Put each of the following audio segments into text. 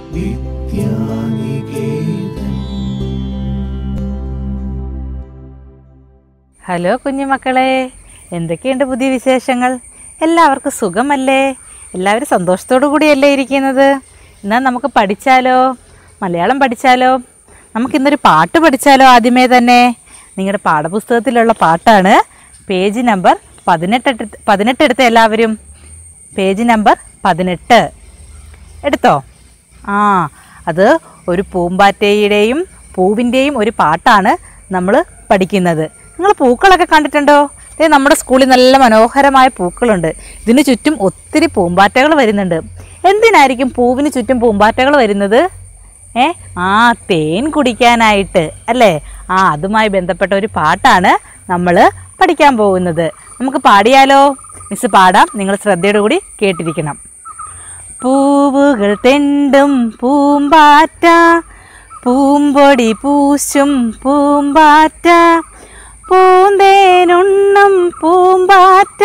Vidya Niketan hello കുഞ്ഞുമക്കളെ എന്തൊക്കെയുണ്ട് പുതിയ വിശേഷങ്ങൾ എല്ലാവർക്കും സുഖമല്ലേ എല്ലാവരും സന്തോഷത്തോടു കൂടിയല്ലേ ഇരിക്കുന്നത് എന്നാൽ നമുക്ക് പഠിച്ചാലോ മലയാളം പഠിച്ചാലോ നമുക്കിന്നൊരു പാട്ട് പഠിച്ചാലോ ആദ്യമേ തന്നെ നിങ്ങളുടെ പാഠപുസ്തകത്തിലുള്ള പാട്ടാണ് പേജ് നമ്പർ പതിനെട്ട് എടുത്ത് പതിനെട്ട് എടുത്ത എല്ലാവരും പേജ് നമ്പർ പതിനെട്ട് എടുത്തോ ആ അത് ഒരു പൂമ്പാറ്റയുടെയും പൂവിൻ്റെയും ഒരു പാട്ടാണ് നമ്മൾ പഠിക്കുന്നത് നിങ്ങൾ പൂക്കളൊക്കെ കണ്ടിട്ടുണ്ടോ ഏ നമ്മുടെ സ്കൂളിൽ നല്ല മനോഹരമായ പൂക്കളുണ്ട് ഇതിന് ചുറ്റും ഒത്തിരി പൂമ്പാറ്റകൾ വരുന്നുണ്ട് എന്തിനായിരിക്കും പൂവിന് ചുറ്റും പൂമ്പാറ്റകൾ വരുന്നത് ഏ ആ തേൻ കുടിക്കാനായിട്ട് അല്ലേ ആ അതുമായി ബന്ധപ്പെട്ട ഒരു പാട്ടാണ് നമ്മൾ പഠിക്കാൻ പോകുന്നത് നമുക്ക് പാടിയാലോ മിസ് പാടാം നിങ്ങൾ ശ്രദ്ധയോടു കൂടി കേട്ടിരിക്കണം പൂവുകൾ തെണ്ടും പൂമ്പാറ്റ പൂമ്പൊടി പൂശും പൂമ്പാറ്റ പൂന്തേനുണ്ണും പൂമ്പാറ്റ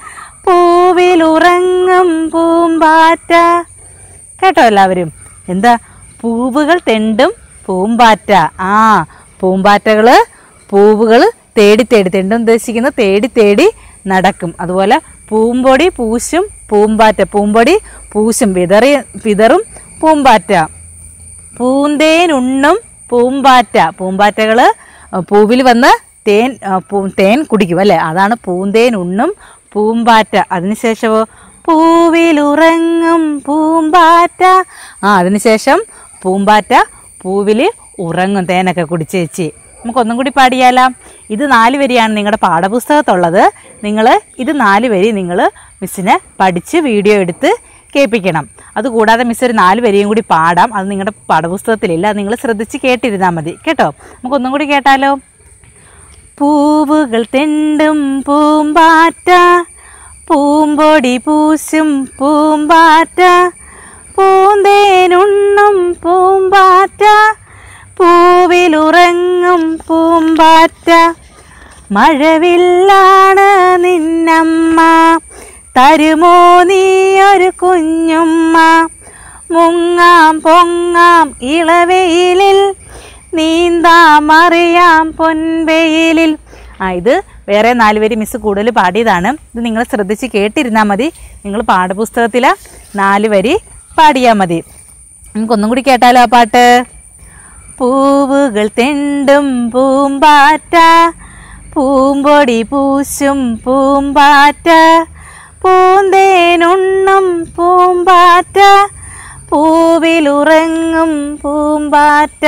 പൂവിലുറങ്ങും പൂമ്പാറ്റ കേട്ടോ എല്ലാവരും എന്താ പൂവുകൾ തെണ്ടും പൂമ്പാറ്റ ആ പൂമ്പാറ്റകൾ പൂവുകൾ തേടി തേടി തെണ്ടും ഉദ്ദേശിക്കുന്നത് തേടി തേടി നടക്കും അതുപോലെ പൂമ്പൊടി പൂശും പൂമ്പാറ്റ പൂമ്പൊടി പൂശും വിതറി വിതറും പൂമ്പാറ്റ പൂന്തേനുണ്ണും പൂമ്പാറ്റ പൂമ്പാറ്റകൾ പൂവിൽ വന്ന് തേൻ ആ, പൂ തേൻ കുടിക്കും അല്ലേ അതാണ് പൂന്തേൻ ഉണ്ണും പൂമ്പാറ്റ അതിനുശേഷമോ പൂവിലുറങ്ങും പൂമ്പാറ്റ ആ അതിനുശേഷം പൂമ്പാറ്റ പൂവിൽ ഉറങ്ങും തേനൊക്കെ കുടിച്ചേച്ചി നമുക്കൊന്നും കൂടി പാടിയാലാം ഇത് നാല് വരിയാണ് നിങ്ങളുടെ പാഠപുസ്തകത്തുള്ളത് നിങ്ങൾ ഇത് നാല് വരി നിങ്ങൾ മിസ്സിനെ പഠിച്ച് വീഡിയോ എടുത്ത് കേൾപ്പിക്കണം അതുകൂടാതെ മിസ് ഒരു നാല് വരിയും കൂടി പാടാം അത് നിങ്ങളുടെ പാഠപുസ്തകത്തിലില്ല അത് നിങ്ങൾ ശ്രദ്ധിച്ച് കേട്ടിരുന്നാൽ മതി കേട്ടോ നമുക്കൊന്നും കൂടി കേട്ടാലോ പൂവുകൾ തെണ്ടും പൂമ്പാറ്റ പൂമ്പൊടി പൂശും പൂമ്പാറ്റ പൂന്തേനുണ്ണും പൂമ്പാറ്റ പൂവിലുറങ്ങും പൂമ്പാറ്റ മഴവില്ലാണ് നിന്നമ്മ തരുമോ നീ ഒരു കുഞ്ഞുമ്മ മുങ്ങാം പൊങ്ങാം ഇളവെയിലിൽ നീന്താം അറിയാം പൊൻവെയിലിൽ ആ ഇത് വേറെ നാല് വരി മിസ് കൂടുതൽ പാടിയതാണ് ഇത് നിങ്ങൾ ശ്രദ്ധിച്ച് കേട്ടിരുന്നാൽ മതി നിങ്ങൾ പാഠപുസ്തകത്തിൽ നാല് വരി പാടിയാൽ മതി നമുക്കൊന്നും കൂടി കേട്ടാലോ ആ പാട്ട് പൂവുകൾ തെണ്ടും പൂമ്പാറ്റ പൂമ്പൊടി പൂശും പൂമ്പാറ്റ പൂന്തേനുണ്ണും പൂമ്പാറ്റ പൂവിലുറങ്ങും പൂമ്പാറ്റ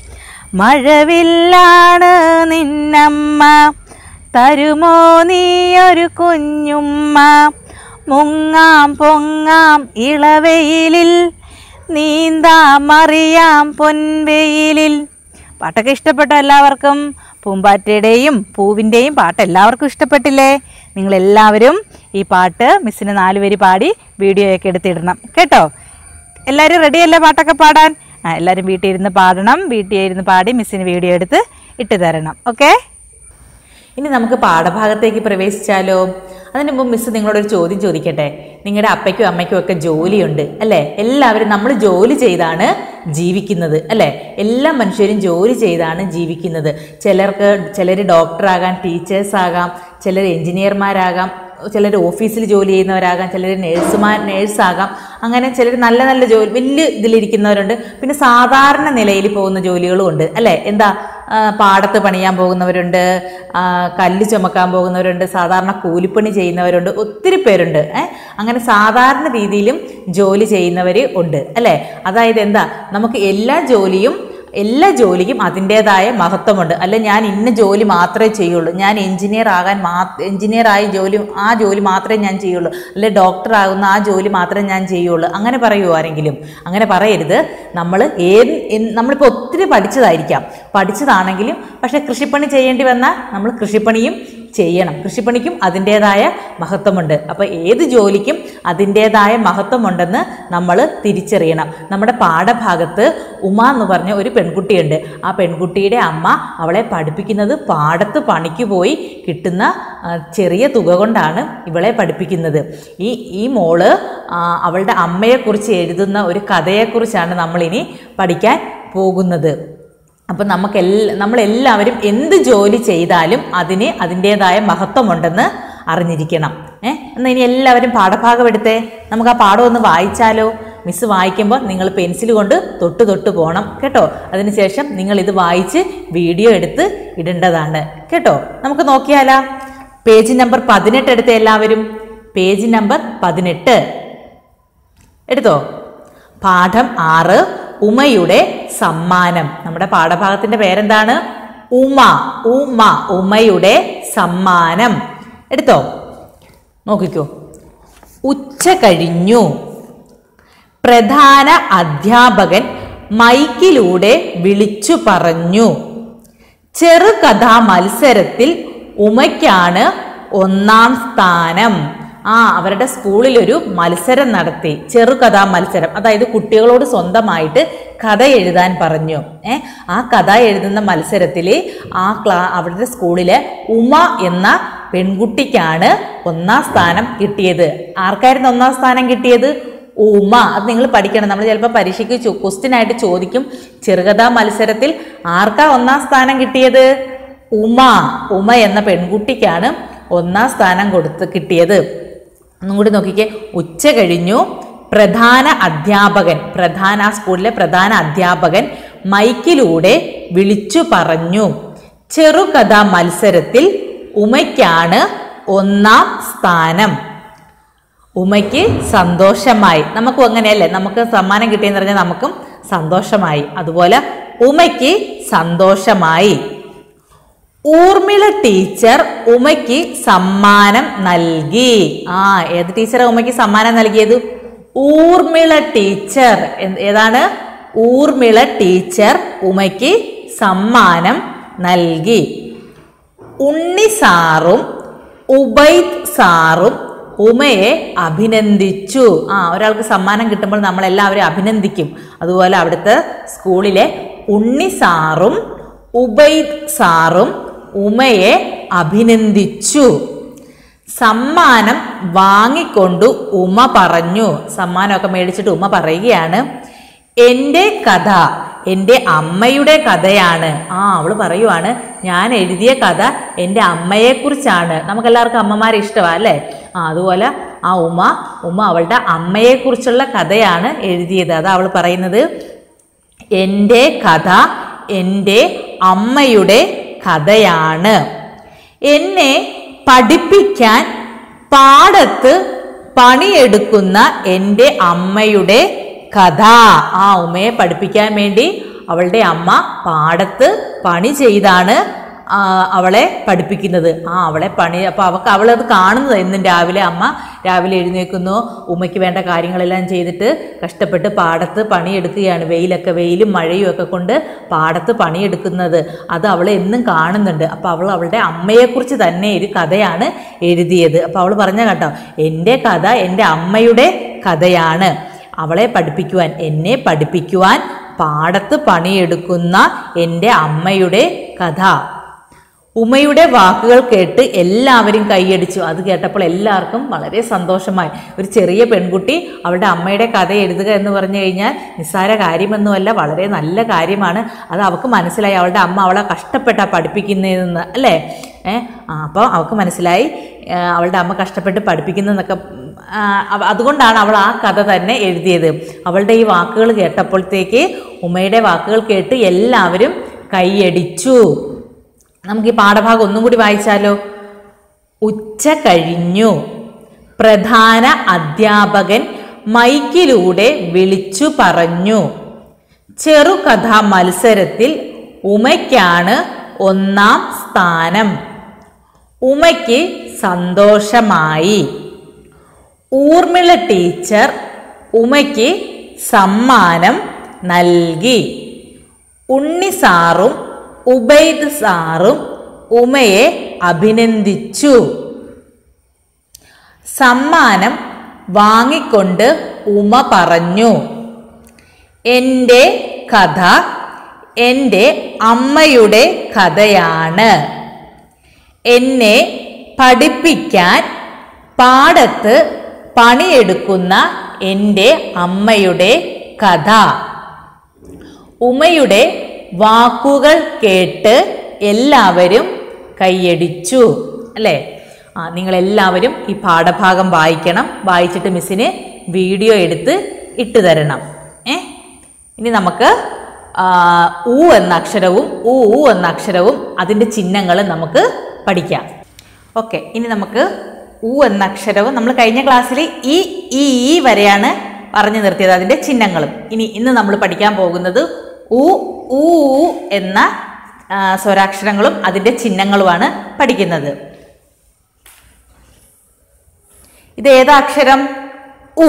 മഴവില്ലാണ് നിന്നമ്മ തരുമോ നീ ഒരു കുഞ്ഞുമ്മ മുങ്ങാം പൊങ്ങാം ഇളവെയിലിൽ നീന്താം അറിയാം പൊൻവെയിലിൽ പാട്ടൊക്കെ ഇഷ്ടപ്പെട്ടോ എല്ലാവർക്കും പൂമ്പാറ്റയുടെയും പൂവിൻ്റെയും പാട്ട് എല്ലാവർക്കും ഇഷ്ടപ്പെട്ടില്ലേ നിങ്ങളെല്ലാവരും ഈ പാട്ട് മിസ്സിന് നാല് വരി പാടി വീഡിയോയൊക്കെ എടുത്തിടണം കേട്ടോ എല്ലാവരും റെഡിയല്ലേ പാട്ടൊക്കെ പാടാൻ ആ എല്ലാവരും വീട്ടിൽ ഇരുന്ന് പാടണം വീട്ടിൽ ഇരുന്ന് പാടി മിസ്സിന് വീഡിയോ എടുത്ത് ഇട്ട് തരണം ഓക്കെ ഇനി നമുക്ക് പാഠഭാഗത്തേക്ക് പ്രവേശിച്ചാലോ അതിന് മുമ്പ് മിസ് നിങ്ങളോടൊരു ചോദ്യം ചോദിക്കട്ടെ നിങ്ങളുടെ അപ്പയ്ക്കും അമ്മയ്ക്കും ഒക്കെ ജോലിയുണ്ട് അല്ലേ എല്ലാവരും നമ്മൾ ജോലി ചെയ്താണ് ജീവിക്കുന്നത് അല്ലേ എല്ലാ മനുഷ്യരും ജോലി ചെയ്താണ് ജീവിക്കുന്നത് ചിലർക്ക് ചിലർ ഡോക്ടറാകാം ടീച്ചേഴ്സ് ആകാം ചിലർ എഞ്ചിനീയർമാരാകാം ചിലർ ഓഫീസിൽ ജോലി ചെയ്യുന്നവരാകാം ചിലർ നേഴ്സുമാർ നേഴ്സാകാം അങ്ങനെ ചിലർ നല്ല നല്ല ജോലി വലിയ ഇതിലിരിക്കുന്നവരുണ്ട് പിന്നെ സാധാരണ നിലയിൽ പോകുന്ന ജോലികളും ഉണ്ട് അല്ലേ എന്താ ആ, പാടത്ത് പണിയാൻ പോകുന്നവരുണ്ട് ആ, കല്ല് ചുമക്കാൻ പോകുന്നവരുണ്ട് സാധാരണ കൂലിപ്പണി ചെയ്യുന്നവരുണ്ട് ഒത്തിരി പേരുണ്ട് ഏ അങ്ങനെ സാധാരണ രീതിയിലും ജോലി ചെയ്യുന്നവർ ഉണ്ട് അല്ലേ അതായത് എന്താ നമുക്ക് എല്ലാ ജോലിയും എല്ലാ ജോലിക്കും അതിൻ്റെതായ മഹത്വമുണ്ട് അല്ല ഞാൻ ഇന്ന ജോലി മാത്രമേ ചെയ്യുള്ളൂ ഞാൻ എഞ്ചിനീയർ ആകാൻ മാ എഞ്ചിനീയർ ആയി ജോലി ആ ജോലി മാത്രമേ ഞാൻ ചെയ്യുള്ളൂ അല്ലെ ഡോക്ടർ ആകുന്ന ആ ജോലി മാത്രമേ ഞാൻ ചെയ്യുള്ളൂ അങ്ങനെ പറയുമോ ആരെങ്കിലും അങ്ങനെ പറയരുത് നമ്മൾ ഏത് എൻ- നമ്മളിപ്പോൾ ഒത്തിരി പഠിച്ചതായിരിക്കാം പഠിച്ചതാണെങ്കിലും പക്ഷേ കൃഷിപ്പണി ചെയ്യേണ്ടി വന്നാൽ നമ്മൾ കൃഷിപ്പണിയും ചെയ്യണം കൃഷിപ്പണിക്കും അതിൻ്റേതായ മഹത്വമുണ്ട് അപ്പോൾ ഏത് ജോലിക്കും അതിൻ്റേതായ മഹത്വമുണ്ടെന്ന് നമ്മൾ തിരിച്ചറിയണം നമ്മുടെ പാഠഭാഗത്ത് ഉമ എന്ന് പറഞ്ഞ ഒരു പെൺകുട്ടിയുണ്ട് ആ പെൺകുട്ടിയുടെ അമ്മ അവളെ പഠിപ്പിക്കുന്നത് പാടത്ത് പണിക്ക് പോയി കിട്ടുന്ന ആ, ചെറിയ തുക കൊണ്ടാണ് ഇവളെ പഠിപ്പിക്കുന്നത് ഈ ഈ മോള് ആ, അവളുടെ അമ്മയെക്കുറിച്ച് എഴുതുന്ന ഒരു കഥയെക്കുറിച്ചാണ് നമ്മളിനി പഠിക്കാൻ പോകുന്നത് അപ്പം നമുക്ക് എല്ലാ നമ്മളെല്ലാവരും എന്ത് ജോലി ചെയ്താലും അതിന് അതിൻ്റേതായ മഹത്വമുണ്ടെന്ന് അറിഞ്ഞിരിക്കണം ഏഹ് എന്നാൽ ഇനി എല്ലാവരും പാഠഭാഗം എടുത്തേ നമുക്ക് ആ പാഠം ഒന്ന് വായിച്ചാലോ മിസ് വായിക്കുമ്പോൾ നിങ്ങൾ പെൻസിൽ കൊണ്ട് തൊട്ട് തൊട്ട് പോകണം കേട്ടോ അതിനുശേഷം നിങ്ങൾ ഇത് വായിച്ച് വീഡിയോ എടുത്ത് ഇടേണ്ടതാണ് കേട്ടോ നമുക്ക് നോക്കിയാലാ പേജ് നമ്പർ പതിനെട്ട് എടുത്ത എല്ലാവരും പേജ് നമ്പർ പതിനെട്ട് എടുത്തോ പാഠം ആറ് ഉമയുടെ സമ്മാനം നമ്മുടെ പാഠഭാഗത്തിന്റെ പേരെന്താണ് ഉമ ഉമ ഉമയുടെ സമ്മാനം എടുത്തോ നോക്കിക്കോ ഉച്ച കഴിഞ്ഞു പ്രധാന അധ്യാപകൻ മൈക്കിലൂടെ വിളിച്ചു പറഞ്ഞു ചെറുകഥാ മത്സരത്തിൽ ഉമയ്ക്കാണ് ഒന്നാം സ്ഥാനം ആ അവരുടെ സ്കൂളിൽ ഒരു മത്സരം നടത്തി ചെറുകഥാ മത്സരം അതായത് കുട്ടികളോട് സ്വന്തമായിട്ട് കഥ എഴുതാൻ പറഞ്ഞു ഏ ആ കഥ എഴുതുന്ന മത്സരത്തിൽ ആ ക്ലാ അവരുടെ സ്കൂളിലെ ഉമ എന്ന പെൺകുട്ടിക്കാണ് ഒന്നാം സ്ഥാനം കിട്ടിയത് ആർക്കായിരുന്നു ഒന്നാം സ്ഥാനം കിട്ടിയത് ഉമ അത് നിങ്ങൾ പഠിക്കണം നമ്മൾ ചിലപ്പോൾ പരീക്ഷയ്ക്ക് ക്വസ്റ്റ്യൻ ആയിട്ട് ചോദിക്കും ചെറുകഥാ മത്സരത്തിൽ ആർക്കാ ഒന്നാം സ്ഥാനം കിട്ടിയത് ഉമ ഉമ എന്ന പെൺകുട്ടിക്കാണ് ഒന്നാം സ്ഥാനം കൊടുത്ത് കിട്ടിയത് ഒന്നും കൂടി നോക്കിക്കേ ഉച്ച കഴിഞ്ഞു പ്രധാന അധ്യാപകൻ പ്രധാന ആ സ്കൂളിലെ പ്രധാന അധ്യാപകൻ മൈക്കിലൂടെ വിളിച്ചു പറഞ്ഞു ചെറുകഥാ മത്സരത്തിൽ ഉമയ്ക്കാണ് ഒന്നാം സ്ഥാനം ഉമയ്ക്ക് സന്തോഷമായി നമുക്കും അങ്ങനെയല്ലേ നമുക്ക് സമ്മാനം കിട്ടിയെന്ന് പറഞ്ഞാൽ നമുക്കും സന്തോഷമായി അതുപോലെ ഉമയ്ക്ക് സന്തോഷമായി ഊർമിള ടീച്ചർ ഉമയ്ക്ക് സമ്മാനം നൽകി ആ ഏത് ടീച്ചറാ ഉമയ്ക്ക് സമ്മാനം നൽകിയത് ഊർമിള ടീച്ചർ എന്ത്- ഏതാണ് ഊർമിള ടീച്ചർ ഉമയ്ക്ക് സമ്മാനം നൽകി ഉണ്ണി സാറും ഉബൈദ് സാറും ഉമയെ അഭിനന്ദിച്ചു ആ ഒരാൾക്ക് സമ്മാനം കിട്ടുമ്പോൾ നമ്മളെല്ലാവരും അഭിനന്ദിക്കും അതുപോലെ അവിടുത്തെ സ്കൂളിലെ ഉണ്ണി സാറും ഉബൈദ് സാറും ഉമയെ അഭിനന്ദിച്ചു സമ്മാനം വാങ്ങിക്കൊണ്ടു ഉമ പറഞ്ഞു സമ്മാനമൊക്കെ മേടിച്ചിട്ട് ഉമ പറയുകയാണ് എൻ്റെ കഥ എൻ്റെ അമ്മയുടെ കഥയാണ് ആ അവള് പറയുവാണ് ഞാൻ എഴുതിയ കഥ എൻ്റെ അമ്മയെക്കുറിച്ചാണ് നമുക്കെല്ലാവർക്കും അമ്മമാരെ ഇഷ്ടമാണ് അല്ലേ ആ അതുപോലെ ആ ഉമ ഉമ അവളുടെ അമ്മയെക്കുറിച്ചുള്ള കഥയാണ് എഴുതിയത് അതാ അവൾ പറയുന്നത് എൻ്റെ കഥ എൻ്റെ അമ്മയുടെ കഥയാണ് എന്നെ പഠിപ്പിക്കാൻ പാടത്ത് പണിയെടുക്കുന്ന എൻ്റെ അമ്മയുടെ കഥ ആ ഉമ്മയെ പഠിപ്പിക്കാൻ വേണ്ടി അവളുടെ അമ്മ പാടത്ത് പണി ചെയ്താണ് ആ, അവളെ പഠിപ്പിക്കുന്നത് ആ അവളെ പണി അപ്പോൾ അവൾക്ക് അവളത് കാണുന്നത് എന്നും രാവിലെ അമ്മ രാവിലെ എഴുന്നേൽക്കുന്നു ഉമ്മയ്ക്ക് വേണ്ട കാര്യങ്ങളെല്ലാം ചെയ്തിട്ട് കഷ്ടപ്പെട്ട് പാടത്ത് പണിയെടുക്കുകയാണ് വെയിലൊക്കെ വെയിലും മഴയും ഒക്കെ കൊണ്ട് പാടത്ത് പണിയെടുക്കുന്നത് അത് അവൾ എന്നും കാണുന്നുണ്ട് അപ്പോൾ അവൾ അവളുടെ അമ്മയെക്കുറിച്ച് തന്നെ ഒരു കഥയാണ് എഴുതിയത് അപ്പോൾ അവൾ പറഞ്ഞ കേട്ടോ എൻ്റെ കഥ എൻ്റെ അമ്മയുടെ കഥയാണ് അവളെ പഠിപ്പിക്കുവാൻ എന്നെ പഠിപ്പിക്കുവാൻ പാടത്ത് പണിയെടുക്കുന്ന എൻ്റെ അമ്മയുടെ കഥ ഉമയുടെ വാക്കുകൾ കേട്ട് എല്ലാവരും കൈയടിച്ചു അത് കേട്ടപ്പോൾ എല്ലാവർക്കും വളരെ സന്തോഷമായി ഒരു ചെറിയ പെൺകുട്ടി അവളുടെ അമ്മയുടെ കഥ എഴുതുക എന്ന് പറഞ്ഞു കഴിഞ്ഞാൽ നിസ്സാര കാര്യമൊന്നുമല്ല വളരെ നല്ല കാര്യമാണ് അത് അവൾക്ക് മനസ്സിലായി അവളുടെ അമ്മ അവളെ കഷ്ടപ്പെട്ടാ പഠിപ്പിക്കുന്നതെന്ന് അല്ലേ ഏഹ് അപ്പോൾ അവൾക്ക് മനസ്സിലായി ആ, അവളുടെ അമ്മ കഷ്ടപ്പെട്ട് പഠിപ്പിക്കുന്നതെന്നൊക്കെ ആ, അവ- അതുകൊണ്ടാണ് അവൾ ആ കഥ തന്നെ എഴുതിയത് അവളുടെ ഈ വാക്കുകൾ കേട്ടപ്പോഴത്തേക്ക് ഉമ്മയുടെ വാക്കുകൾ കേട്ട് എല്ലാവരും കൈയടിച്ചു നമുക്ക് ഈ പാഠഭാഗം ഒന്നും കൂടി വായിച്ചാലോ ഉച്ച കഴിഞ്ഞു പ്രധാന അധ്യാപകൻ മൈക്കിലൂടെ വിളിച്ചു പറഞ്ഞു ചെറുകഥാ മത്സരത്തിൽ ഉമയ്ക്കാണ് ഒന്നാം സ്ഥാനം ഉമയ്ക്ക് സന്തോഷമായി ഊർമിള ടീച്ചർ ഉമയ്ക്ക് സമ്മാനം നൽകി ഉണ്ണി സാറും ഉബൈദ് സാറും ഉമയെ അഭിനന്ദിച്ചു സമ്മാനം വാങ്ങിക്കൊണ്ട് ഉമ പറഞ്ഞു എൻ്റെ കഥ എൻ്റെ അമ്മയുടെ കഥയാണ് എന്നെ പഠിപ്പിക്കാൻ പാടത്ത് പണിയെടുക്കുന്ന എൻ്റെ അമ്മയുടെ കഥ ഉമയുടെ വാക്കുകൾ കേട്ട് എല്ലാവരും കൈയടിച്ചു അല്ലേ ആ നിങ്ങൾ എല്ലാവരും ഈ പാഠഭാഗം വായിക്കണം വായിച്ചിട്ട് മിസ്സിന് വീഡിയോ എടുത്ത് ഇട്ടു തരണം ഏ ഇനി നമുക്ക് ആ, ഊ എന്ന അക്ഷരവും ഊ ഊ എന്ന അക്ഷരവും അതിൻ്റെ ചിഹ്നങ്ങളും നമുക്ക് പഠിക്കാം ഓക്കെ ഇനി നമുക്ക് ഊ എന്ന അക്ഷരവും നമ്മൾ കഴിഞ്ഞ ക്ലാസ്സിൽ ഈ ഈ ഈ വരെയാണ് പറഞ്ഞു നിർത്തിയത് അതിൻ്റെ ചിഹ്നങ്ങളും ഇനി ഇന്ന് നമ്മൾ പഠിക്കാൻ പോകുന്നത് ഊ ഊ ഊ എന്ന ആ, സ്വരാക്ഷരങ്ങളും അതിൻ്റെ ചിഹ്നങ്ങളുമാണ് പഠിക്കുന്നത് ഇത് ഏതാ അക്ഷരം ഉ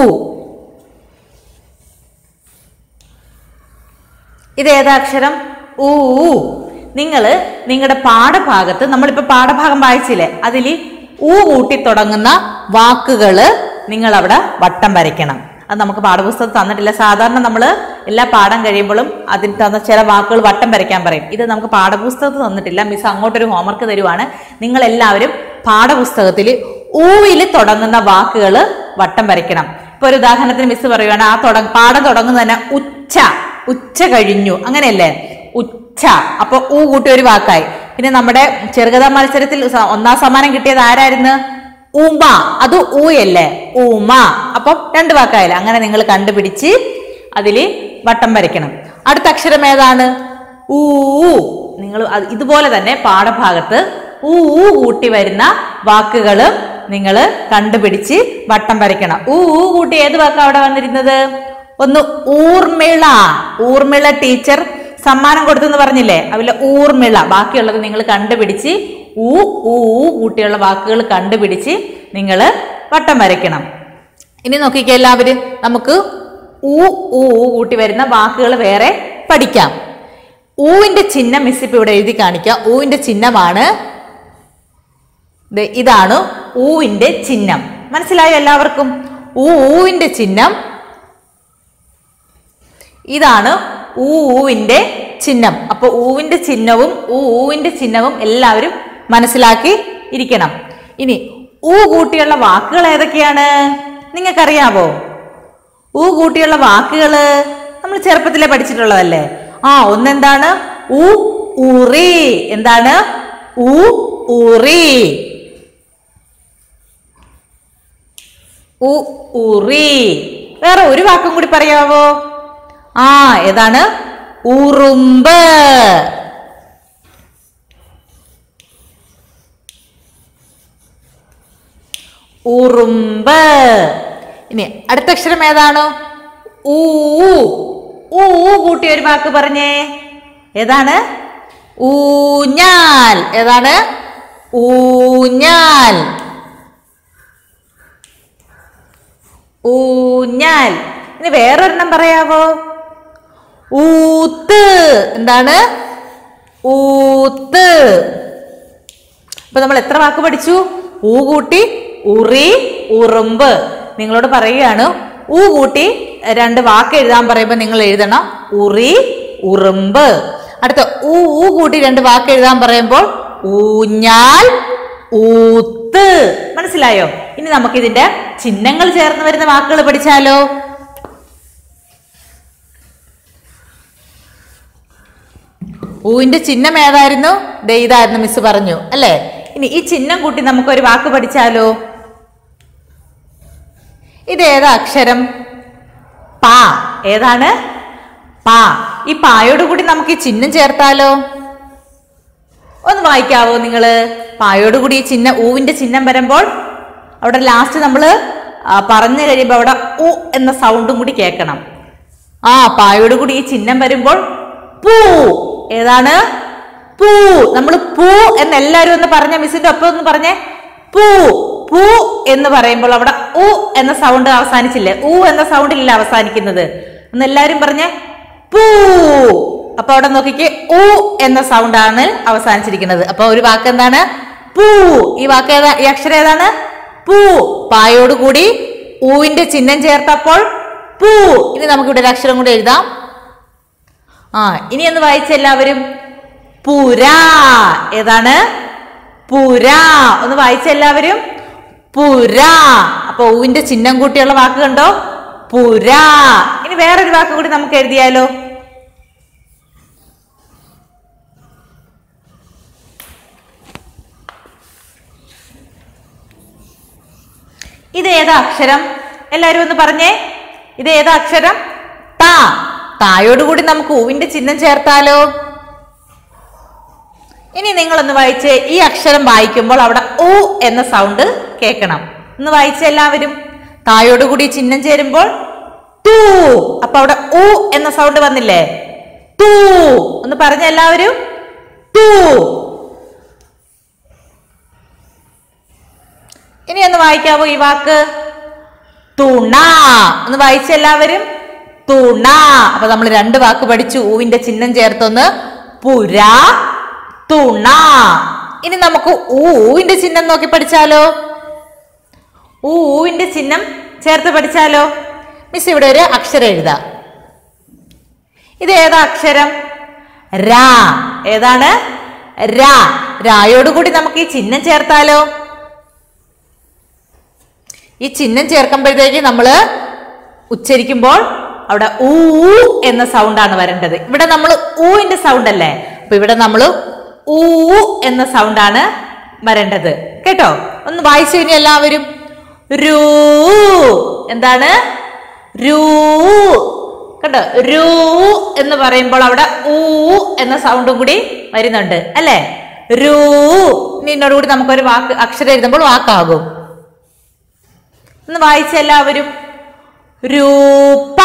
ഇത് ഏതാ അക്ഷരം ഊ നിങ്ങൾ നിങ്ങളുടെ പാഠഭാഗത്ത് നമ്മളിപ്പോൾ പാഠഭാഗം വായിച്ചില്ലേ അതിൽ ഊ കൂട്ടി തുടങ്ങുന്ന വാക്കുകൾ നിങ്ങൾ അവിടെ വട്ടം വരയ്ക്കണം അത് നമുക്ക് പാഠപുസ്തകം തന്നിട്ടില്ല സാധാരണ നമ്മൾ എല്ലാ പാഠം കഴിയുമ്പോഴും അതിൽ തന്ന ചില വാക്കുകൾ വട്ടം വരയ്ക്കാൻ പറയും ഇത് നമുക്ക് പാഠപുസ്തകത്തിൽ തന്നിട്ടില്ല മിസ് അങ്ങോട്ടൊരു ഹോംവർക്ക് തരുവാണ് നിങ്ങൾ എല്ലാവരും പാഠപുസ്തകത്തിൽ ഊവിൽ തുടങ്ങുന്ന വാക്കുകൾ വട്ടം വരയ്ക്കണം ഇപ്പൊ ഒരു ഉദാഹരണത്തിന് മിസ് പറയുവാണ് ആ തുടങ്ങ പാഠം തുടങ്ങുന്നത് തന്നെ ഉച്ച ഉച്ച കഴിഞ്ഞു അങ്ങനെയല്ലേ ഉച്ച അപ്പൊ ഊ കൂട്ടി ഒരു വാക്കായി പിന്നെ നമ്മുടെ ചെറുകഥാ മത്സരത്തിൽ സ- ഒന്നാം സമ്മാനം കിട്ടിയത് ആരായിരുന്നു ഉമ അത് ഊയല്ലേ ഉമ അപ്പൊ രണ്ട് വാക്കായില്ല അങ്ങനെ നിങ്ങൾ കണ്ടുപിടിച്ച് അതിൽ വട്ടം വരയ്ക്കണം അടുത്ത അക്ഷരം ഏതാണ് ഊ നിങ്ങൾ ഇതുപോലെ തന്നെ പാഠഭാഗത്ത് ഊ ഊ കൂട്ടി വരുന്ന വാക്കുകളും നിങ്ങൾ കണ്ടുപിടിച്ച് വട്ടം വരയ്ക്കണം ഊ ഊ കൂട്ടി ഏത് വാക്കാ അവിടെ വന്നിരുന്നത് ഒന്ന് ഊർമിള ഊർമിള ടീച്ചർ സമ്മാനം കൊടുത്തെന്ന് പറഞ്ഞില്ലേ അതിലെ ഊർമിള ബാക്കിയുള്ളത് നിങ്ങൾ കണ്ടുപിടിച്ച് ഊ ഊ ഊ കൂട്ടിയുള്ള വാക്കുകൾ കണ്ടുപിടിച്ച് നിങ്ങൾ വട്ടം വരയ്ക്കണം ഇനി നോക്കിക്കേ എല്ലാവരും നമുക്ക് ഊ ഊ ഊ കൂട്ടി വരുന്ന വാക്കുകൾ വേറെ പഠിക്കാം ഊവിന്റെ ചിഹ്നം മിസ് ഇപ്പൊ ഇവിടെ എഴുതി കാണിക്കാം ഊവിന്റെ ചിഹ്നമാണ് ദേ ഇതാണ് ഊവിന്റെ ചിഹ്നം മനസ്സിലായോ എല്ലാവർക്കും ഊ ഊവിന്റെ ചിഹ്നം ഇതാണ് ഊ ഊവിന്റെ ചിഹ്നം അപ്പൊ ഊവിന്റെ ചിഹ്നവും ഊ ഊവിന്റെ ചിഹ്നവും എല്ലാവരും മനസ്സിലാക്കി ഇരിക്കണം ഇനി ഊ കൂട്ടിയുള്ള വാക്കുകൾ ഏതൊക്കെയാണ് നിങ്ങൾക്കറിയാവോ ഊ കൂട്ടിയുള്ള വാക്കുകള് നമ്മൾ ചെറുപ്പത്തിലെ പഠിച്ചിട്ടുള്ളതല്ലേ ആ ഒന്നെന്താണ് ഉ ഉറി എന്താണ് ഉ ഉറി ഉ ഉറി വേറെ ഒരു വാക്കും കൂടി പറയാവോ ആ ഏതാണ് ഉറുമ്പ് ഉറുമ്പ് ഇനി അടുത്ത അക്ഷരം ഏതാണ് ഊ ഊ ഊ കൂട്ടി ഒരു വാക്ക് പറഞ്ഞേ ഏതാണ് ഊഞ്ഞാൽ ഏതാണ് ഊഞ്ഞാൽ ഊഞ്ഞാൽ ഇനി വേറൊരെണ്ണം പറയാവോ ഊത്ത് എന്താണ് ഊത്ത് ഇപ്പൊ നമ്മൾ എത്ര വാക്ക് പഠിച്ചു ഊ കൂട്ടി ഉറി ഉറുമ്പ് നിങ്ങളോട് പറയുകയാണ് ഊ കൂട്ടി രണ്ട് വാക്ക് എഴുതാൻ പറയുമ്പോൾ നിങ്ങൾ എഴുതണം ഉറി ഉറുമ്പ് അടുത്ത ഊ ഊ കൂട്ടി രണ്ട് വാക്ക് എഴുതാൻ പറയുമ്പോൾ ഊഞ്ഞാൽ ഊത്ത് മനസ്സിലായോ ഇനി നമുക്ക് ഇതിന്റെ ചിഹ്നങ്ങൾ ചേർന്ന് വരുന്ന വാക്കുകൾ പഠിച്ചാലോ ഊവിന്റെ ചിഹ്നം ഏതായിരുന്നു ദേ ഇതായിരുന്നു മിസ് പറഞ്ഞു അല്ലേ ഇനി ഈ ചിഹ്നം കൂട്ടി നമുക്ക് ഒരു വാക്ക് പഠിച്ചാലോ ഇത് ഏതാ അക്ഷരം പാ ഏതാണ് പാ ഈ പായോട് കൂടി നമുക്ക് ഈ ചിഹ്നം ചേർത്താലോ ഒന്ന് വായിക്കാവോ നിങ്ങള് പായോട് കൂടി ഈ ചിഹ്നം ഊവിന്റെ ചിഹ്നം വരുമ്പോൾ അവിടെ ലാസ്റ്റ് നമ്മൾ പറഞ്ഞു കഴിയുമ്പോൾ അവിടെ ഉ എന്ന സൗണ്ടും കൂടി കേൾക്കണം ആ പായോട് കൂടി ഈ ചിഹ്നം വരുമ്പോൾ പൂ ഏതാണ് പൂ നമ്മൾ പൂ എന്ന് എല്ലാവരും ഒന്ന് പറഞ്ഞ മിസ്സിന്റെ ഒപ്പം ഒന്ന് പറഞ്ഞേ പൂ പൂ എന്ന് പറയുമ്പോൾ അവിടെ ഉ എന്ന സൗണ്ട് അവസാനിച്ചില്ലേ ഉ എന്ന സൗണ്ടിലല്ല അവസാനിക്കുന്നത് ഒന്ന് എല്ലാവരും പറഞ്ഞേ പൂ അപ്പൊ അവിടെ നോക്കിക്കേ ഉ എന്ന സൗണ്ട് ആണ് അവസാനിച്ചിരിക്കുന്നത് അപ്പൊ ഒരു വാക്ക് എന്താണ് പൂ ഈ വാക്ക് ഏതാ ഈ അക്ഷരം ഏതാണ് പൂ പായോട് കൂടി ഊവിന്റെ ചിഹ്നം ചേർത്തപ്പോൾ പൂ ഇനി നമുക്ക് ഇവിടെ ഒരു അക്ഷരം കൂടി എഴുതാം ആ ഇനി ഒന്ന് വായിച്ച എല്ലാവരും പുരാ ഏതാണ് പുരാ ഒന്ന് വായിച്ച എല്ലാവരും പുരാ അപ്പൊ ഊവിന്റെ ചിഹ്നം കൂട്ടിയുള്ള വാക്ക് കണ്ടോ പുരാ ഇനി വേറൊരു വാക്ക് കൂടി നമുക്ക് എഴുതിയാലോ ഇത് ഏതാ അക്ഷരം എല്ലാരും ഒന്ന് പറഞ്ഞേ ഇത് ഏതാ അക്ഷരം താ തായോടുകൂടി നമുക്ക് ഊവിന്റെ ചിഹ്നം ചേർത്താലോ ഇനി നിങ്ങളൊന്ന് വായിച്ച് ഈ അക്ഷരം വായിക്കുമ്പോൾ അവിടെ ഊ എന്ന സൗണ്ട് കേൾക്കണം ഒന്ന് വായിച്ച എല്ലാവരും തായോടുകൂടി ചിഹ്നം ചേരുമ്പോൾ തൂ അപ്പൊ അവിടെ ഊ എന്ന സൗണ്ട് വന്നില്ലേ തൂ ഒന്ന് പറഞ്ഞ എല്ലാവരും തൂ ഇനി ഒന്ന് വായിക്കാവോ ഈ വാക്ക് തുണ ഒന്ന് വായിച്ച എല്ലാവരും തുണ അപ്പൊ നമ്മൾ രണ്ട് വാക്ക് പഠിച്ചു ഊവിന്റെ ചിഹ്നം ചേർത്തൊന്ന് പുര തുണ ഇനി നമുക്ക് ഊ ഊവിന്റെ ചിഹ്നം നോക്കി പഠിച്ചാലോ ഊ ഊവിന്റെ ചിഹ്നം ചേർത്ത് പഠിച്ചാലോ മിസ് ഇവിടെ ഒരു അക്ഷരം എഴുതാം ഇത് ഏതാ അക്ഷരം രാ ഏതാണ് രാ രായോടുകൂടി നമുക്ക് ഈ ചിഹ്നം ചേർത്താലോ ഈ ചിഹ്നം ചേർക്കുമ്പോഴത്തേക്ക് നമ്മൾ ഉച്ചരിക്കുമ്പോൾ അവിടെ ഊ എന്ന സൗണ്ടാണ് വരേണ്ടത് ഇവിടെ നമ്മൾ ഊവിന്റെ സൗണ്ട് അല്ലേ അപ്പൊ ഇവിടെ നമ്മൾ ഊ എന്ന സൗണ്ടാണ് വരേണ്ടത് കേട്ടോ ഒന്ന് വായിച്ചു കഴിഞ്ഞാൽ എല്ലാവരും രൂ എന്താണ് രൂ കണ്ടോ രൂ എന്ന് പറയുമ്പോൾ അവിടെ ഊ എന്ന സൗണ്ടും കൂടി വരുന്നുണ്ട് അല്ലേ രൂ ഇനി എന്നോട് കൂടി നമുക്കൊരു വാക്ക് അക്ഷരം എഴുതുമ്പോൾ വാക്കാകും ഒന്ന് വായിച്ച എല്ലാവരും രൂപ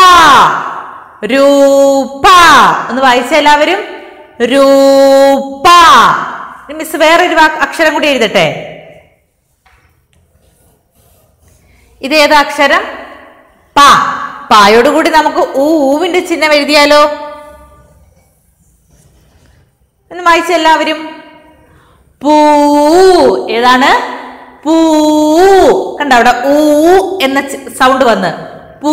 രൂപ ഒന്ന് വായിച്ച എല്ലാവരും രൂപ ഇനി മിസ് വേറൊരു വാക്ക് അക്ഷരം കൂടി എഴുതട്ടെ ഇത് ഏതാ അക്ഷരം പ പായോടുകൂടി നമുക്ക് ഊ ഊവിന്റെ ചിഹ്നം എഴുതിയാലോ ഒന്ന് വായിച്ച എല്ലാവരും പൂ ഏതാണ് പൂ കണ്ട അവിടെ ഊ എന്ന സൗണ്ട് വന്ന് പൂ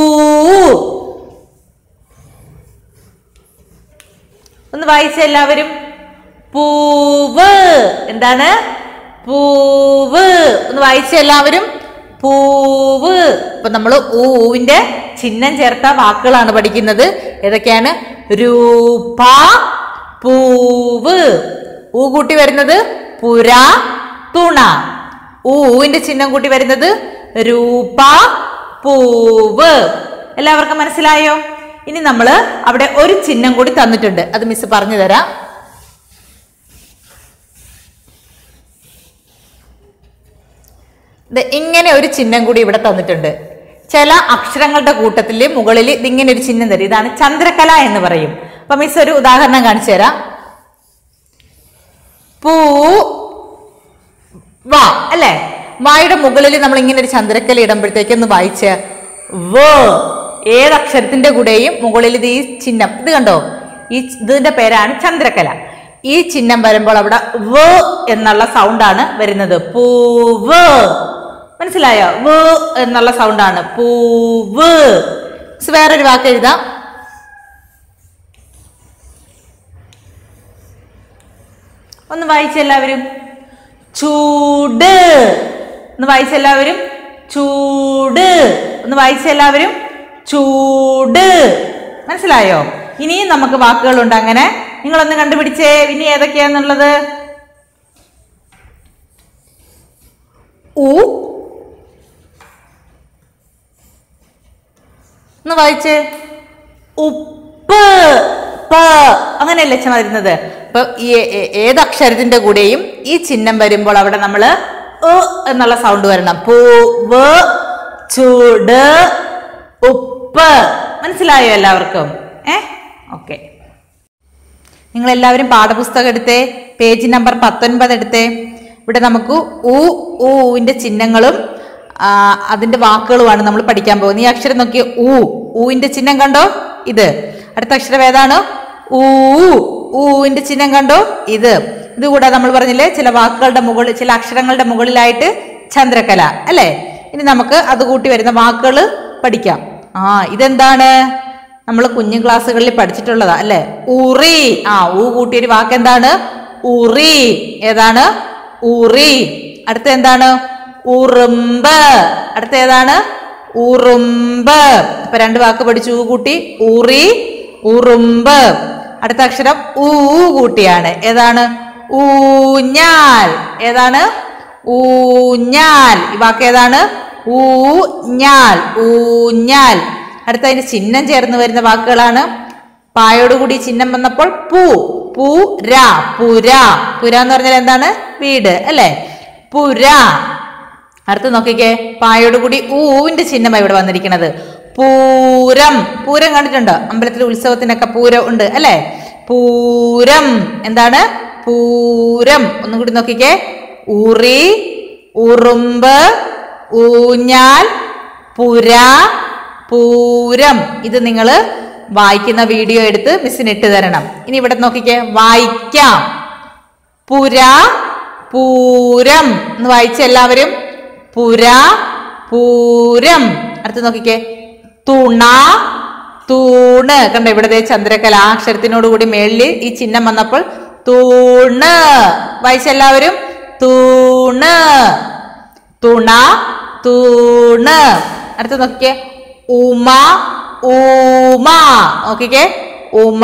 ഒന്ന് വായിച്ച എല്ലാവരും പൂവ് എന്താണ് പൂവ് ഒന്ന് വായിച്ച എല്ലാവരും പൂവ് ഇപ്പൊ നമ്മൾ ഊവിന്റെ ചിഹ്നം ചേർത്ത വാക്കുകളാണ് പഠിക്കുന്നത് ഏതൊക്കെയാണ് രൂപ പൂവ് ഊ കൂട്ടി വരുന്നത് പുര തുണ ഊവിന്റെ ചിഹ്നം കൂട്ടി വരുന്നത് രൂപ പൂവ് എല്ലാവർക്കും മനസ്സിലായോ ഇനി നമ്മൾ അവിടെ ഒരു ചിഹ്നം കൂടി തന്നിട്ടുണ്ട് അത് മിസ് പറഞ്ഞു തരാം ദേ ഇങ്ങനെ ഒരു ചിഹ്നം കൂടി ഇവിടെ തന്നിട്ടുണ്ട് ചില അക്ഷരങ്ങളുടെ കൂട്ടത്തിൽ മുകളിൽ ഇതിങ്ങനെ ഒരു ചിഹ്നം തരും ഇതാണ് ചന്ദ്രകല എന്ന് പറയും അപ്പൊ മിസ് ഒരു ഉദാഹരണം കാണിച്ചു തരാം പൂ വാ അല്ലേ വായുടെ മുകളിൽ നമ്മൾ ഇങ്ങനെ ഒരു ചന്ദ്രക്കല ഇടുമ്പോഴത്തേക്ക് ഒന്ന് വായിച്ച വ ഏത് അക്ഷരത്തിന്റെ കൂടെയും മുകളിൽ ഇത് ഈ ചിഹ്നം ഇത് കണ്ടോ ഈ ചി- ഇതിന്റെ പേരാണ് ചന്ദ്രക്കല ഈ ചിഹ്നം വരുമ്പോൾ അവിടെ വ എന്നുള്ള സൗണ്ടാണ് വരുന്നത് പൂവ് മനസ്സിലായോ വ് എന്നുള്ള സൗണ്ടാണ് പൂവ് മിസ് വേറൊരു വാക്ക് എഴുതാം ഒന്ന് വായിച്ച എല്ലാവരും ചൂട് ഒന്ന് വായിച്ച എല്ലാവരും ചൂട് ഒന്ന് വായിച്ച എല്ലാവരും ചൂട് മനസ്സിലായോ ഇനിയും നമുക്ക് വാക്കുകളുണ്ട് അങ്ങനെ നിങ്ങളൊന്ന് കണ്ടുപിടിച്ചേ ഇനി ഏതൊക്കെയാന്നുള്ളത് ഉ ഒന്ന് വായിച്ചേ ഉപ്പ് പ അങ്ങനെയല്ലേ അച്ഛൻ വരുന്നത് അപ്പൊ ഈ ഏ- ഏത് അക്ഷരത്തിന്റെ കൂടെയും ഈ ചിഹ്നം വരുമ്പോൾ അവിടെ നമ്മൾ എന്നുള്ള സൗണ്ട് വരണം പൂവ് ചൂട് ഉപ്പ് മനസ്സിലായോ എല്ലാവർക്കും ഏ ഓക്കെ നിങ്ങൾ എല്ലാവരും പാഠപുസ്തകം എടുത്തേ പേജ് നമ്പർ പത്തൊൻപത് എടുത്തേ ഇവിടെ നമുക്ക് ഊ ഊവിന്റെ ചിഹ്നങ്ങളും ആ, അതിന്റെ വാക്കുകളുമാണ് നമ്മൾ പഠിക്കാൻ പോകുന്നത് ഈ അക്ഷരം നോക്കി ഊ ഊവിന്റെ ചിഹ്നം കണ്ടോ ഇത് അടുത്ത അക്ഷരം ഏതാണ് ഊ ഊവിന്റെ ചിഹ്നം കണ്ടോ ഇത് ഇതുകൂടാതെ നമ്മൾ പറഞ്ഞില്ലേ ചില വാക്കുകളുടെ മുകളിൽ ചില അക്ഷരങ്ങളുടെ മുകളിലായിട്ട് ചന്ദ്രകല അല്ലേ ഇനി നമുക്ക് അത് കൂട്ടി വരുന്ന വാക്കുകൾ പഠിക്കാം ആ ഇതെന്താണ് നമ്മൾ കുഞ്ഞു ക്ലാസ്സുകളിൽ പഠിച്ചിട്ടുള്ളതാ അല്ലെ ഉറി ആ ഊ കൂട്ടിയൊരു വാക്ക് എന്താണ് ഉറി ഏതാണ് ഉറി അടുത്ത എന്താണ് ഉറുമ്പ് അടുത്ത ഏതാണ് ഉറുമ്പ് ഇപ്പൊ രണ്ട് വാക്ക് പഠിച്ചു ഊ കൂട്ടി ഉറി ഉറുമ്പ് അടുത്ത അക്ഷരം ഊ കൂട്ടിയാണ് ഏതാണ് ഊഞ്ഞാൽ ഏതാണ് ഊഞ്ഞാൽ ഈ വാക്ക് ഏതാണ് ഊഞ്ഞാൽ ഊഞ്ഞാൽ അടുത്ത അതിന് ചിഹ്നം ചേർന്ന് വരുന്ന വാക്കുകളാണ് പായോടുകൂടി ചിഹ്നം വന്നപ്പോൾ പൂ പുര പുര പുര എന്ന് പറഞ്ഞാൽ എന്താണ് വീട് അല്ലേ പുര അടുത്ത് നോക്കിക്കേ പായോടുകൂടി ഊവിന്റെ ചിഹ്നമാണ് ഇവിടെ വന്നിരിക്കുന്നത് പൂരം പൂരം കണ്ടിട്ടുണ്ടോ അമ്പലത്തിലെ ഉത്സവത്തിനൊക്കെ പൂരം ഉണ്ട് അല്ലേ പൂരം എന്താണ് പൂരം ഒന്നും കൂടി നോക്കിക്കേ ഉറി ഉറുമ്പ് ഊഞ്ഞാൽ പുര പൂരം ഇത് നിങ്ങൾ വായിക്കുന്ന വീഡിയോ എടുത്ത് മിസ്സിന് ഇട്ട് തരണം ഇനി ഇവിടെ നോക്കിക്കേ വായിക്കാം പുര പൂരം എന്ന് വായിച്ച എല്ലാവരും പുര പൂരം അടുത്ത് നോക്കിക്കേ തുണ തൂണ് കണ്ടോ ഇവിടെ ദേ ചന്ദ്രകല ആ അക്ഷരത്തിനോട് കൂടി മേളില് ഈ ചിഹ്നം വന്നപ്പോൾ തൂണ് വായിച്ച എല്ലാവരും തൂണ് തുണ തൂണ് അടുത്ത് നോക്കിക്കേ ഉമ ഊമ നോക്കിക്കേ ഉമ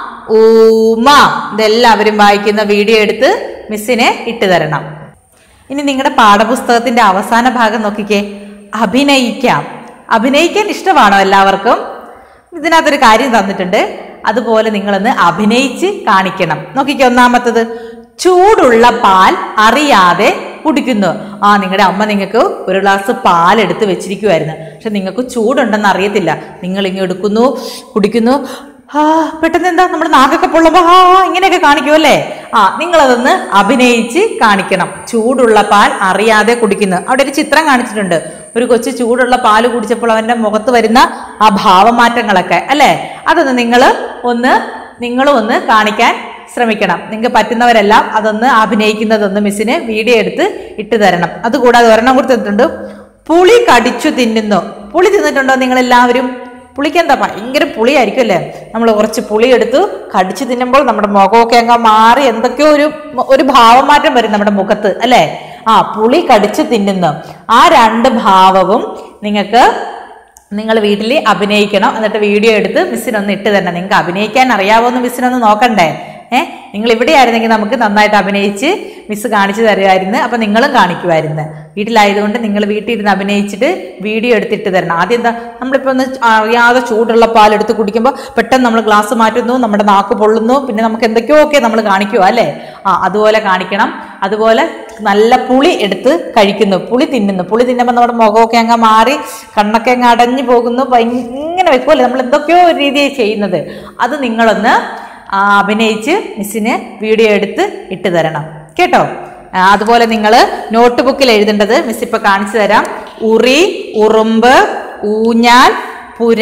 ഊമ ഇതെല്ലാവരും വായിക്കുന്ന വീഡിയോ എടുത്ത് മിസ്സിനെ ഇട്ട് തരണം ഇനി നിങ്ങളുടെ പാഠപുസ്തകത്തിന്റെ അവസാന ഭാഗം നോക്കിക്കേ അഭിനയിക്കാം അഭിനയിക്കാൻ ഇഷ്ടമാണോ എല്ലാവർക്കും ഇതിനകത്തൊരു കാര്യം തന്നിട്ടുണ്ട് അതുപോലെ നിങ്ങളൊന്ന് അഭിനയിച്ച് കാണിക്കണം നോക്കിക്കേ ഒന്നാമത്തത് ചൂടുള്ള പാൽ അറിയാതെ കുടിക്കുന്നു ആ നിങ്ങളുടെ അമ്മ നിങ്ങൾക്ക് ഒരു ഗ്ലാസ് പാൽ എടുത്ത് വെച്ചിരിക്കുമായിരുന്നു പക്ഷെ നിങ്ങൾക്ക് ചൂടുണ്ടെന്ന് അറിയത്തില്ല നിങ്ങൾ ഇങ്ങനെ എടുക്കുന്നു കുടിക്കുന്നു ആ പെട്ടെന്ന് എന്താ നമ്മുടെ നാക്കൊക്കെ പൊള്ളുമ്പോ ആ ഇങ്ങനെയൊക്കെ കാണിക്കുമല്ലേ ആ നിങ്ങളതൊന്ന് അഭിനയിച്ച് കാണിക്കണം ചൂടുള്ള പാൽ അറിയാതെ കുടിക്കുന്നു അവിടെ ഒരു ചിത്രം കാണിച്ചിട്ടുണ്ട് ഒരു കൊച്ചു ചൂടുള്ള പാല് കുടിച്ചപ്പോൾ അവന്റെ മുഖത്ത് വരുന്ന ആ ഭാവമാറ്റങ്ങളൊക്കെ അല്ലേ അതൊന്ന് നിങ്ങൾ ഒന്ന് നിങ്ങളും ഒന്ന് കാണിക്കാൻ ശ്രമിക്കണം നിങ്ങൾക്ക് പറ്റുന്നവരെല്ലാം അതൊന്ന് അഭിനയിക്കുന്നതൊന്ന് മിസ്സിന് വീഡിയോ എടുത്ത് ഇട്ട് തരണം അതുകൂടാതെ ഒരെണ്ണം കൂടി തന്നിട്ടുണ്ട് പുളി കടിച്ചു തിന്നുന്നു പുളി തിന്നിട്ടുണ്ടോ നിങ്ങൾ എല്ലാവരും പുളിക്ക് എന്താ ഭയങ്കര പുളിയായിരിക്കും അല്ലേ നമ്മൾ കുറച്ച് പുളി എടുത്ത് കടിച്ചു തിന്നുമ്പോൾ നമ്മുടെ മുഖമൊക്കെ അങ്ങ് മാറി എന്തൊക്കെയോ ഒരു ഒരു ഭാവമാറ്റം വരും നമ്മുടെ മുഖത്ത് അല്ലേ ആ പുളി കടിച്ചു തിന്നുന്നു ആ രണ്ട് ഭാവവും നിങ്ങൾക്ക് നിങ്ങൾ വീട്ടിൽ അഭിനയിക്കണം എന്നിട്ട് വീഡിയോ എടുത്ത് മിസ്സിനൊന്ന് ഇട്ട് തരണം നിങ്ങൾക്ക് അഭിനയിക്കാൻ അറിയാവോന്ന് മിസ്സിനൊന്ന് നോക്കണ്ടേ ഏഹ് നിങ്ങൾ ഇവിടെ ആയിരുന്നെങ്കിൽ നമുക്ക് നന്നായിട്ട് അഭിനയിച്ച് മിസ് കാണിച്ചു തരുമായിരുന്നു അപ്പൊ നിങ്ങളും കാണിക്കുമായിരുന്നു വീട്ടിലായതുകൊണ്ട് നിങ്ങൾ വീട്ടിൽ ഇരുന്ന് അഭിനയിച്ചിട്ട് വീഡിയോ എടുത്തിട്ട് തരണം ആദ്യം എന്താ നമ്മളിപ്പോ ഒന്ന് അറിയാതെ ചൂടുള്ള പാൽ എടുത്ത് കുടിക്കുമ്പോൾ പെട്ടെന്ന് നമ്മൾ ഗ്ലാസ് മാറ്റുന്നു നമ്മുടെ നാക്ക് പൊള്ളുന്നു പിന്നെ നമുക്ക് എന്തൊക്കെയോ ഒക്കെ നമ്മൾ കാണിക്കുക അല്ലേ ആ അതുപോലെ കാണിക്കണം അതുപോലെ നല്ല പുളി എടുത്ത് കഴിക്കുന്നു പുളി തിന്നുന്നു പുളി തിന്നുമ്പോൾ നമ്മുടെ മുഖമൊക്കെ അങ്ങ് മാറി കണ്ണൊക്കെ അങ്ങ് അടഞ്ഞു പോകുന്നു ഭയ- ഇങ്ങനെ വെക്കുമല്ലേ നമ്മൾ എന്തൊക്കെയോ ഒരു രീതിയിൽ ചെയ്യുന്നത് അത് നിങ്ങളൊന്ന് ആ, അഭിനയിച്ച് മിസ്സിന് വീഡിയോ എടുത്ത് ഇട്ട് തരണം കേട്ടോ ആ, അതുപോലെ നിങ്ങൾ നോട്ട് ബുക്കിൽ എഴുതേണ്ടത് മിസ് ഇപ്പൊ കാണിച്ചു തരാം ഉറി ഉറുമ്പ് ഊഞ്ഞാൽ പുര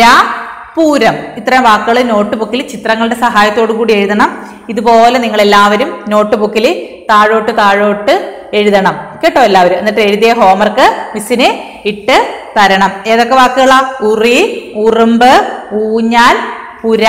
പൂരം ഇത്രയും വാക്കുകൾ നോട്ട് ബുക്കിൽ ചിത്രങ്ങളുടെ സഹായത്തോടു കൂടി എഴുതണം ഇതുപോലെ നിങ്ങൾ എല്ലാവരും നോട്ട് ബുക്കിൽ താഴോട്ട് താഴോട്ട് എഴുതണം കേട്ടോ എല്ലാവരും എന്നിട്ട് എഴുതിയ ഹോംവർക്ക് മിസ്സിന് ഇട്ട് തരണം ഏതൊക്കെ വാക്കുകളാ ഉറി ഉറുമ്പ് ഊഞ്ഞാൽ പുര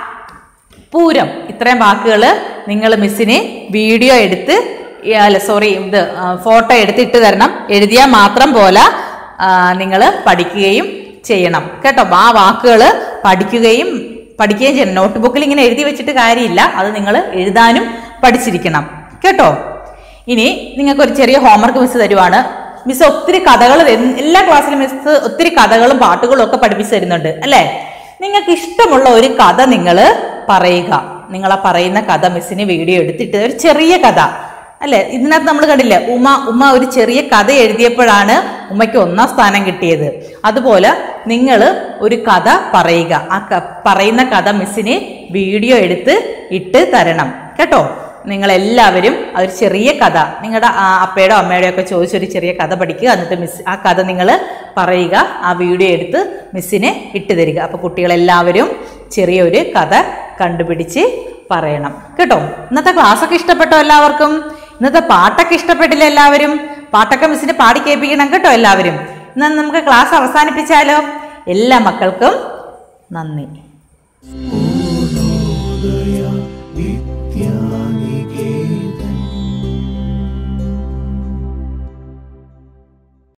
പൂരം ഇത്രയും വാക്കുകൾ നിങ്ങൾ മിസ്സിന് വീഡിയോ എടുത്ത് ഈ, അല്ല സോറി ഇത് ഫോട്ടോ എടുത്ത് ഇട്ട് തരണം എഴുതിയാൽ മാത്രം പോലെ നിങ്ങൾ പഠിക്കുകയും ചെയ്യണം കേട്ടോ ആ വാക്കുകൾ പഠിക്കുകയും പഠിക്കുകയും ചെയ്യണം നോട്ട് ബുക്കിൽ ഇങ്ങനെ എഴുതി വെച്ചിട്ട് കാര്യമില്ല അത് നിങ്ങൾ എഴുതാനും പഠിച്ചിരിക്കണം കേട്ടോ ഇനി നിങ്ങൾക്ക് ഒരു ചെറിയ ഹോംവർക്ക് മിസ് തരുവാണ് മിസ് ഒത്തിരി കഥകൾ എല്ലാ ക്ലാസ്സിലും മിസ് ഒത്തിരി കഥകളും പാട്ടുകളും ഒക്കെ പഠിപ്പിച്ചു തരുന്നുണ്ട് അല്ലേ നിങ്ങൾക്ക് ഇഷ്ടമുള്ള ഒരു കഥ നിങ്ങൾ പറയുക നിങ്ങൾ ആ പറയുന്ന കഥ മിസ്സിന് വീഡിയോ എടുത്തിട്ട് ഒരു ചെറിയ കഥ അല്ലെ ഇതിനകത്ത് നമ്മൾ കണ്ടില്ലേ ഉമ്മ ഉമ്മ ഒരു ചെറിയ കഥ എഴുതിയപ്പോഴാണ് ഉമ്മയ്ക്ക് ഒന്നാം സ്ഥാനം കിട്ടിയത് അതുപോലെ നിങ്ങൾ ഒരു കഥ പറയുക ആ ക- പറയുന്ന കഥ മിസ്സിന് വീഡിയോ എടുത്ത് ഇട്ട് തരണം കേട്ടോ നിങ്ങൾ എല്ലാവരും ആ ഒരു ചെറിയ കഥ നിങ്ങളുടെ അപ്പയുടെയോ അമ്മയുടെയോ ഒക്കെ ചോദിച്ചൊരു ചെറിയ കഥ പഠിക്കുക എന്നിട്ട് മിസ് ആ കഥ നിങ്ങൾ പറയുക ആ വീഡിയോ എടുത്ത് മിസ്സിന് ഇട്ട് തരിക അപ്പോൾ കുട്ടികളെല്ലാവരും ചെറിയൊരു കഥ കണ്ടുപിടിച്ച് പറയണം കേട്ടോ ഇന്നത്തെ ക്ലാസ് ഒക്കെ ഇഷ്ടപ്പെട്ടോ എല്ലാവർക്കും ഇന്നത്തെ പാട്ടൊക്കെ ഇഷ്ടപ്പെട്ടില്ല എല്ലാവരും പാട്ടൊക്കെ മിസ്സിന് പാടി കേൾപ്പിക്കണം കേട്ടോ എല്ലാവരും ഇന്ന് നമുക്ക് ക്ലാസ് അവസാനിപ്പിച്ചാലോ എല്ലാ മക്കൾക്കും നന്ദി